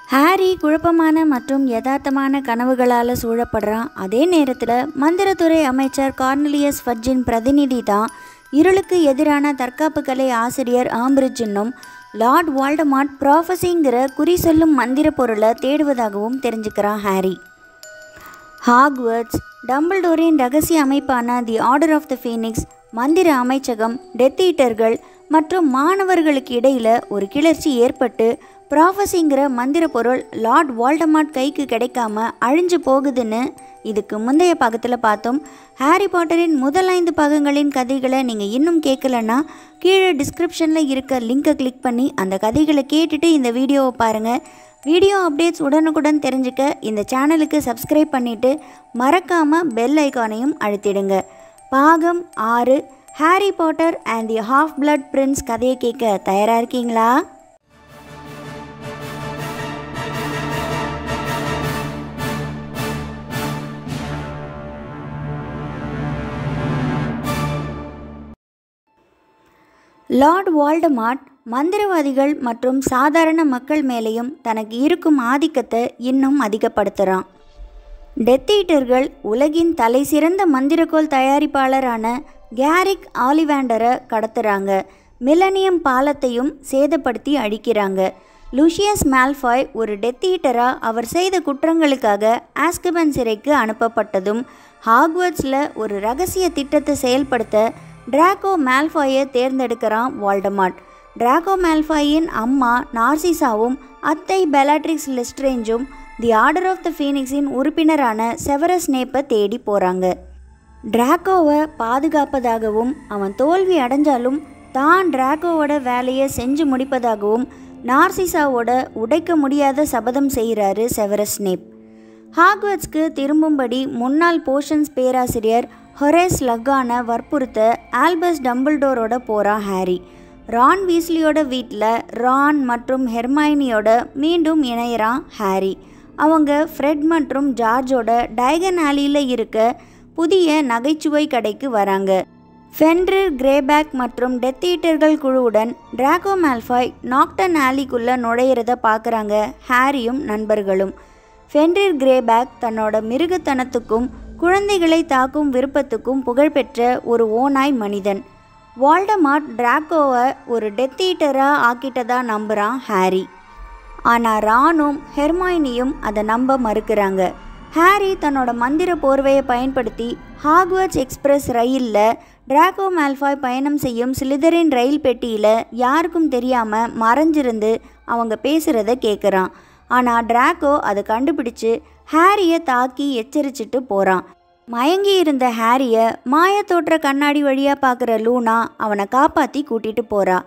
Harry குழப்பமான மற்றும் யதார்த்தமான கனவுகளால் சூழப்படுறான் அதே நேரத்தில் மந்திரத்துறை அமைச்சர் கார்னலியஸ் ஃபட்ஜின் பிரதிநிதி தான் இருளுக்கு எதிரான தற்காப்பு கலை ஆசிரியர் ஆம்பிரிட்ஜின்னும் லார்ட் வால்டமார்ட் ப்ராஃபஸிங்கிற குறி சொல்லும் மந்திர பொருளை தேடுவதாகவும் தெரிஞ்சுக்கிறான் ஹாரி ஹாக்வர்ட்ஸ் டம்பிள்டோரின் ரகசிய அமைப்பான the order of the phoenix மந்திர அமைச்சகம் டெத் ஈட்டர்கள் மற்றும் மாணவர்களுக்கு இடையில் ஒரு கிளர்ச்சி ஏற்பட்டு ப்ராஃபஸிங்கிற மந்திர பொருள் லார்ட் வால்டமார்ட் கைக்கு கிடைக்காம அழிஞ்சு போகுதுன்னு இதுக்கு முந்தைய பாகத்தில் பார்த்தோம் ஹாரி பாட்டரின் முதல் ஐந்து பாகங்களின் கதைகளை நீங்கள் இன்னும் கேட்கலன்னா கீழே டிஸ்கிரிப்ஷனில் இருக்க லிங்கை கிளிக் பண்ணி அந்த கதைகளை கேட்டுட்டு இந்த வீடியோவை பாருங்கள் வீடியோ அப்டேட்ஸ் உடனுக்குடன் தெரிஞ்சுக்க இந்த சேனலுக்கு சப்ஸ்கிரைப் பண்ணிவிட்டு மறக்காமல் பெல் ஐக்கானையும் அழுத்திடுங்க பாகம் ஆறு Harry Potter and the half blood prince கதையை கேட்க தயாராக இருக்கீங்களா லார்ட் வால்டமார்ட் மந்திரவாதிகள் மற்றும் சாதாரண மக்கள் மேலேயும் தனக்கு இருக்கும் ஆதிக்கத்தை இன்னும் அதிகப்படுத்துகிறான் டெத் ஈட்டர்கள் உலகின் தலை சிறந்த மந்திரக்கோள் தயாரிப்பாளரான கேரிக் ஆலிவேண்டரை கடத்துறாங்க மிலனியம் பாலத்தையும் சேதப்படுத்தி அழிக்கிறாங்க லூஷியஸ் மால்ஃபாய் ஒரு டெத் ஈட்டராக அவர் செய்த குற்றங்களுக்காக ஆஸ்கபன் சிறைக்கு அனுப்பப்பட்டதும் ஹாக்வர்ட்ஸில் ஒரு ரகசிய திட்டத்தை செயல்படுத்த டிராகோ மால்ஃபாயை தேர்ந்தெடுக்கிறான் வால்டமார்ட் டிராகோ மால்ஃபாயின் அம்மா நார்சிசாவும் அத்தை பெலாட்ரிக்ஸ் லெஸ்ட்ரேஞ்சும் தி ஆர்டர் ஆஃப் த ஃபீனிக்ஸின் உறுப்பினரான செவரஸ் நேப்பை தேடி போகிறாங்க டிராகோவை பாதுகாப்பதாகவும் அவன் தோல்வி அடைஞ்சாலும் தான் டிராகோவோட வேலையை செஞ்சு முடிப்பதாகவும் நார்சிசாவோட உடைக்க முடியாத சபதம் செய்கிறாரு செவரஸ் நேப் ஹாக்வர்ட்ஸ்க்கு திரும்பும்படி முன்னாள் போஷன்ஸ் பேராசிரியர் ஹொரேஸ் லக்கானை வற்புறுத்த ஆல்பஸ் டம்பிள்டோரோட போகிறான் ஹாரி ரான் வீஸ்லியோட வீட்டில் ரான் மற்றும் ஹெர்மைனியோட மீண்டும் இணையிறான் ஹாரி அவங்க ஃப்ரெட் மற்றும் ஜார்ஜோட டைகன் ஆலியில் இருக்க புதிய நகைச்சுவை கடைக்கு வராங்க ஃபென்ரிர் கிரேபேக் மற்றும் டெத் ஈட்டர்கள் குழுவுடன் டிராகோ மால்ஃபாய் நாக்டன் ஆலிக்குள்ளே நுழையிறத பார்க்குறாங்க ஹாரியும் நண்பர்களும் ஃபென்ரிர் கிரேபேக் தன்னோட மிருகத்தனத்துக்கும் குழந்தைகளை தாக்கும் விருப்பத்துக்கும் புகழ்பெற்ற ஒரு ஓநாய் மனிதன் வால்டமார்ட் டிராகோவை ஒரு டெத் ஈட்டராக ஆக்கிட்டதா நம்புகிறான் ஹாரி ஆனால் ராணும் ஹெர்மாயினியும் அதை நம்ப மறுக்கிறாங்க ஹாரி தன்னோட மந்திர போர்வையை பயன்படுத்தி ஹாக்வர்ட்ஸ் எக்ஸ்பிரஸ் ரயிலில் டிராகோ மால்ஃபாய் பயணம் செய்யும் சிலிதரின் ரயில் பெட்டியில் யாருக்கும் தெரியாமல் மறைஞ்சிருந்து அவங்க பேசுகிறத கேட்குறான் ஆனால் டிராகோ அதை கண்டுபிடிச்சு ஹாரியை தாக்கி எச்சரிச்சிட்டு போகிறான் மயங்கி இருந்த ஹாரியை மாயத்தோற்ற கண்ணாடி வழியாக பார்க்குற லூனா அவனை காப்பாற்றி கூட்டிகிட்டு போகிறா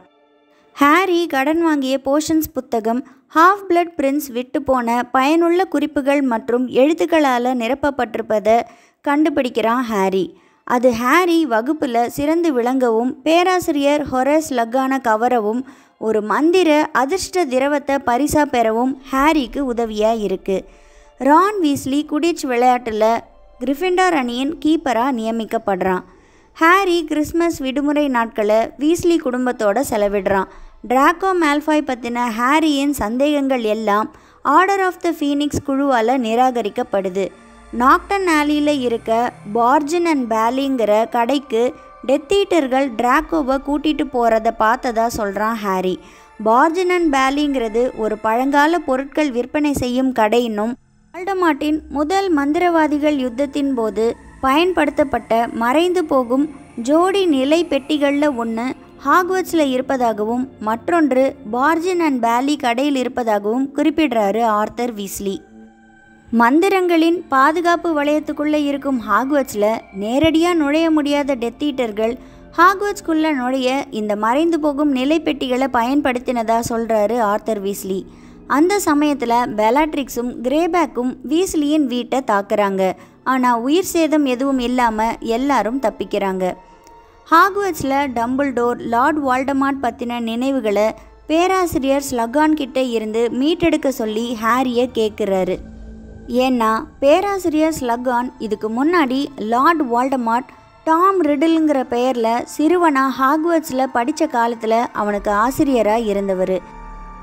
ஹாரி கடன் வாங்கிய போஷன்ஸ் புத்தகம் ஹாஃப் பிளட் பிரின்ஸ் விட்டு போன பயனுள்ள குறிப்புகள் மற்றும் எழுத்துக்களால் நிரப்பப்பட்டிருப்பதை கண்டுபிடிக்கிறான் ஹாரி அது ஹாரி வகுப்பில் சிறந்து விளங்கவும் பேராசிரியர் ஹொரஸ் லக்கான கவரவும் ஒரு மந்திர அதிர்ஷ்ட திரவத்தை பரிசா பெறவும் ஹாரிக்கு உதவியாக இருக்குது ரான் வீஸ்லி குடிச் விளையாட்டில் கிரிஃபிண்டார் அணியின் கீப்பராக நியமிக்கப்படுறான் ஹாரி கிறிஸ்மஸ் விடுமுறை நாட்களை வீஸ்லி குடும்பத்தோட செலவிடுறான் டிராகோ மால்ஃபாய் பற்றின ஹாரியின் சந்தேகங்கள் எல்லாம் ஆர்டர் ஆஃப் த ஃபீனிக்ஸ் குழுவால் நிராகரிக்கப்படுது நாக்டன் ஆலியில் இருக்க பார்ஜின் அண்ட் பேலிங்கிற கடைக்கு டெத்தீட்டர்கள் டிராகோவை கூட்டிகிட்டு போகிறத பார்த்ததா சொல்கிறான் ஹாரி பார்ஜின் அண்ட் பேலிங்கிறது ஒரு பழங்கால பொருட்கள் விற்பனை செய்யும் கடையினும் வால்டமார்ட்டின் முதல் மந்திரவாதிகள் யுத்தத்தின் போது பயன்படுத்தப்பட்ட மறைந்து போகும் ஜோடி நிலை பெட்டிகளில் ஒன்று ஹாக்வர்ட்ஸில் இருப்பதாகவும் மற்றொன்று பார்ஜின் அண்ட் பேலி கடையில் இருப்பதாகவும் குறிப்பிடுறாரு ஆர்த்தர் வீஸ்லி மந்திரங்களின் பாதுகாப்பு வளையத்துக்குள்ளே இருக்கும் ஹாக்வர்ட்ஸில் நேரடியாக நுழைய முடியாத டெத்தீட்டர்கள் ஹாக்வர்ட்ஸ்குள்ளே நுழைய இந்த மறைந்து போகும் நிலைப்பெட்டிகளை பயன்படுத்தினதா சொல்கிறாரு ஆர்த்தர் வீஸ்லி அந்த சமயத்தில் பெலாட்ரிக்ஸும் கிரேபேக்கும் வீஸ்லியின் வீட்டை தாக்குறாங்க ஆனால் உயிர் சேதம் எதுவும் இல்லாமல் எல்லாரும் தப்பிக்கிறாங்க ஹாக்வர்ட்ஸில் டம்பிள்டோர் லார்ட் வால்டமார்ட் பற்றின நினைவுகளை பேராசிரியர் ஸ்லகான் கிட்ட இருந்து மீட்டெடுக்க சொல்லி ஹாரியை கேட்குறாரு ஏன்னா பேராசிரியர் ஸ்லகான் இதுக்கு முன்னாடி லார்ட் வால்டமார்ட் டாம் ரிடிலுங்கிற பெயரில் சிறுவனா ஹாக்வர்ட்ஸில் படித்த காலத்தில் அவனுக்கு ஆசிரியராக இருந்தவர்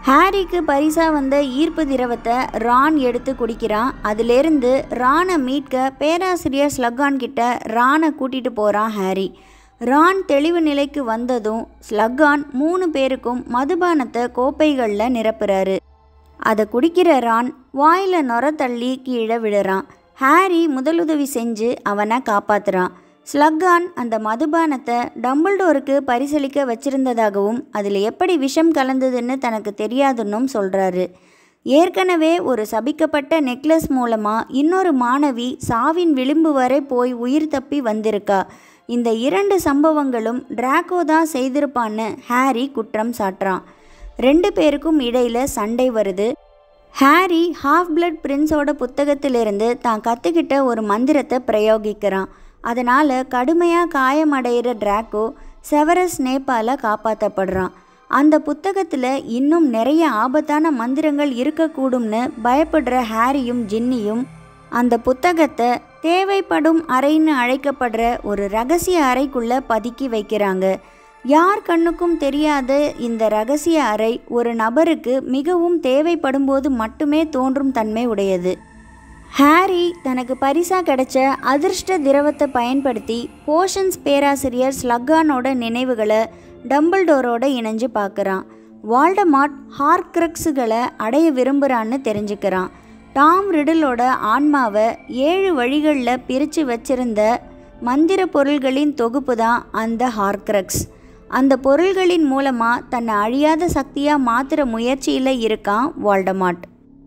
ஹாரிக்கு பரிசாக வந்த ஈர்ப்பு திரவத்தை ரான் எடுத்து குடிக்கிறான் அதிலிருந்து ரானை மீட்க பேராசிரியர் ஸ்லக்கான் கிட்ட ரானை கூட்டிகிட்டு போகிறான் ஹாரி ரான் தெளிவு நிலைக்கு வந்ததும் ஸ்லக்கான் மூணு பேருக்கும் மதுபானத்தை கோப்பைகளில் நிரப்புறாரு அதை குடிக்கிற ரான் வாயில் நொர தள்ளி கீழே விழுறான் ஹாரி முதலுதவி செஞ்சு அவனை காப்பாத்துறான் ஸ்லக்கான் அந்த மதுபானத்தை டம்பிள்டோருக்கு பரிசளிக்க வச்சிருந்ததாகவும் அதில் எப்படி விஷம் கலந்ததுன்னு தனக்கு தெரியாதுன்னும் சொல்கிறாரு ஏற்கனவே ஒரு சபிக்கப்பட்ட நெக்லஸ் மூலமாக இன்னொரு மாணவி சாவின் விளிம்பு வரை போய் உயிர் தப்பி வந்திருக்கா இந்த இரண்டு சம்பவங்களும் டிராக்கோ தான் செய்திருப்பான்னு ஹாரி குற்றம் சாட்டுறான் ரெண்டு பேருக்கும் இடையில் சண்டை வருது ஹாரி ஹாஃப் பிளட் பிரின்ஸோட புத்தகத்திலிருந்து தான் கற்றுக்கிட்ட ஒரு மந்திரத்தை பிரயோகிக்கிறான் அதனால் கடுமையாக காயமடைகிற டிராக்கோ செவரஸ் நேப்பால காப்பாற்றப்படுறான் அந்த புத்தகத்தில் இன்னும் நிறைய ஆபத்தான மந்திரங்கள் இருக்கக்கூடும்னு பயப்படுற ஹாரியும் ஜின்னியும் அந்த புத்தகத்தை தேவைப்படும் அறைன்னு அழைக்கப்படுற ஒரு ரகசிய அறைக்குள்ளே பதுக்கி வைக்கிறாங்க யார் கண்ணுக்கும் தெரியாத இந்த ரகசிய அறை ஒரு நபருக்கு மிகவும் தேவைப்படும் போது மட்டுமே தோன்றும் தன்மை உடையது ஹாரி தனக்கு பரிசா கிடைச்ச அதிர்ஷ்ட திரவத்தை பயன்படுத்தி போஷன்ஸ் பேராசிரியர் ஸ்லக்கானோட நினைவுகளை டம்பிள்டோரோட இணைஞ்சு பார்க்குறான் வால்டமார்ட் ஹார்க்ரக்ஸுகளை அடைய விரும்புகிறான்னு தெரிஞ்சுக்கிறான் டாம் ரிடிலோட ஆன்மாவை ஏழு வழிகளில் பிரித்து வச்சிருந்த மந்திர பொருள்களின் தொகுப்பு தான் அந்த ஹார்க்ரக்ஸ் அந்த பொருள்களின் மூலமாக தன்னை அழியாத சக்தியாக மாற்றுற முயற்சியில் இருக்கான் வால்டமார்ட்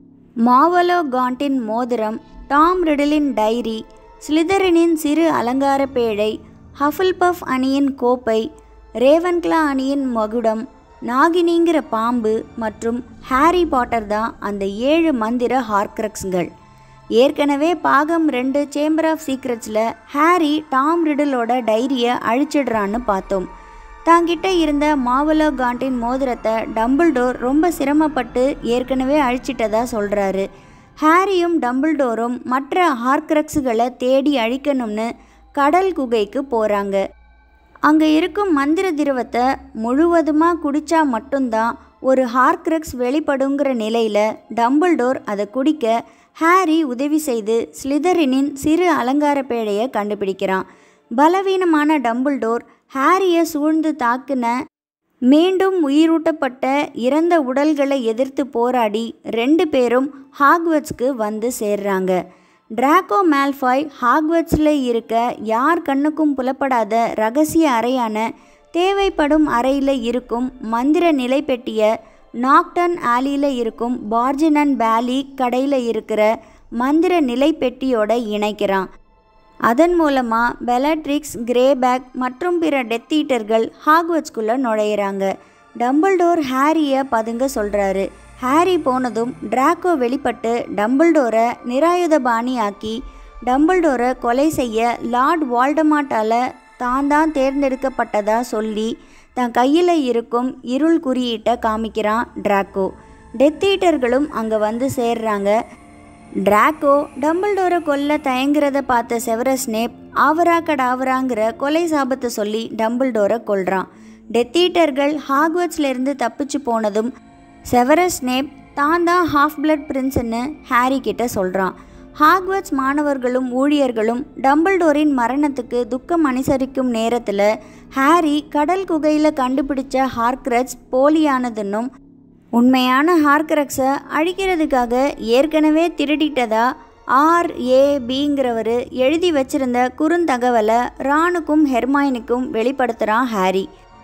மாவலோ காண்டின் மோதிரம் டாம் ரிடலின் டைரி ஸ்லிதரனின் சிறு அலங்கார பேழை ஹஃபில்பஃப் அணியின் கோப்பை ரேவன்க்லா அணியின் மகுடம் நாகினிங்கிற பாம்பு மற்றும் ஹாரி பாட்டர் தான் அந்த ஏழு மந்திர ஹார்க்ரக்ஸ்கள் ஏற்கனவே பாகம் ரெண்டு சேம்பர் ஆஃப் சீக்ரெட்ஸில் ஹாரி டாம் ரிடலோட டைரியை அழிச்சிடுறான்னு பார்த்தோம் தாங்கிட்ட இருந்த மாவலோ காண்டின் மோதிரத்தை டம்பிள்டோர் ரொம்ப சிரமப்பட்டு ஏற்கனவே அழிச்சிட்டதா சொல்கிறாரு ஹாரியும் டம்பிள்டோரும் மற்ற ஹார்க்ரக்ஸுகளை தேடி அழிக்கணும்னு கடல் குகைக்கு போகிறாங்க அங்கே இருக்கும் மந்திர திரவத்தை முழுவதுமாக குடித்தா மட்டும்தான் ஒரு ஹார்க்ரக்ஸ் வெளிப்படுங்கிற நிலையில் டம்பிள்டோர் அதை குடிக்க ஹாரி உதவி செய்து ஸ்லிதரினின் சிறு அலங்கார பேழையை கண்டுபிடிக்கிறான் பலவீனமான டம்பிள்டோர் ஹாரியை சூழ்ந்து தாக்குன மீண்டும் உயிரூட்டப்பட்ட இறந்த உடல்களை எதிர்த்து போராடி ரெண்டு பேரும் ஹாக்வட்ஸ்க்கு வந்து சேர்றாங்க டிராக்கோ மேல்ஃபாய் ஹாக்வட்ஸில் இருக்க யார் கண்ணுக்கும் புலப்படாத ரகசிய அறையான தேவைப்படும் அறையில் இருக்கும் மந்திர நிலைப்பெட்டிய நாக்டன் ஆலியில் இருக்கும் பார்ஜின் அண்ட் பேலி கடையில் இருக்கிற மந்திர நிலைப்பெட்டியோட இணைக்கிறான் அதன் மூலமாக பெலட்ரிக்ஸ் கிரேபேக் மற்றும் பிற டெத் ஈட்டர்கள் ஹாக்வட்ஸ்குள்ளே நுழையிறாங்க டம்பிள்டோர் ஹாரியை பதுங்க சொல்கிறாரு ஹாரி போனதும் டிராக்கோ வெளிப்பட்டு டம்பிள்டோரை நிராயுதபாணி ஆக்கி டம்பிள்டோரை கொலை செய்ய லார்ட் வால்டமாட்டால் தான் தான் தேர்ந்தெடுக்கப்பட்டதா சொல்லி தன் கையில் இருக்கும் இருள் குறியீட்டை காமிக்கிறான் டிராக்கோ டெத் ஈட்டர்களும் அங்கே வந்து சேர்றாங்க டிராக்கோ டம்பிள்டோரை கொல்ல தயங்குறத பார்த்த செவரஸ் ஸ்னேப் ஆவரா கடாவராங்கிற கொலை சாபத்தை சொல்லி டம்பிள்டோரை கொல்றான் டெத்தீட்டர்கள் ஹாக்வர்ட்ஸ்லேருந்து தப்பிச்சு போனதும் செவரஸ் ஸ்னேப் தான் தான் ஹாஃப் பிளட் பிரின்ஸ்னு ஹாரி கிட்ட சொல்கிறான் ஹாக்வர்ட்ஸ் மாணவர்களும் ஊழியர்களும் டம்பிள்டோரின் மரணத்துக்கு துக்கம் அனுசரிக்கும் நேரத்தில் ஹாரி கடல் குகையில் கண்டுபிடிச்ச ஹார்க்ரட்ஸ் போலியானதுன்னும் உண்மையான ஹார்க்ரக்ஸை அழிக்கிறதுக்காக ஏற்கனவே திருடிட்டதா ஆர் ஏ பிங்கிறவர் எழுதி வச்சிருந்த குறுந்தகவலை ராணுக்கும் ஹெர்மாயினுக்கும் வெளிப்படுத்துகிறான் ஹாரி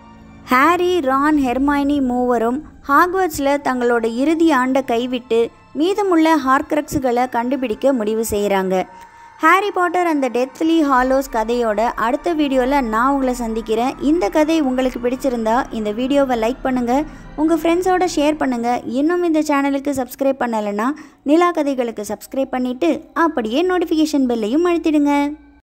ஹாரி ரான் ஹெர்மாயினி மூவரும் ஹாக்வர்ட்ஸில் தங்களோட இறுதி ஆண்டை கைவிட்டு மீதமுள்ள ஹார்க்ரக்ஸுகளை கண்டுபிடிக்க முடிவு செய்கிறாங்க ஹாரி பாட்டர் அந்த டெத்லி ஹாலோஸ் கதையோட அடுத்த வீடியோவில் நான் உங்களை சந்திக்கிறேன் இந்த கதை உங்களுக்கு பிடிச்சிருந்தா இந்த வீடியோவை லைக் பண்ணுங்கள் உங்கள் ஃப்ரெண்ட்ஸோட ஷேர் பண்ணுங்கள் இன்னும் இந்த சேனலுக்கு சப்ஸ்கிரைப் பண்ணலைன்னா நிலா கதைகளுக்கு சப்ஸ்கிரைப் பண்ணிவிட்டு அப்படியே நோட்டிஃபிகேஷன் பெல்லையும் அழுத்திடுங்க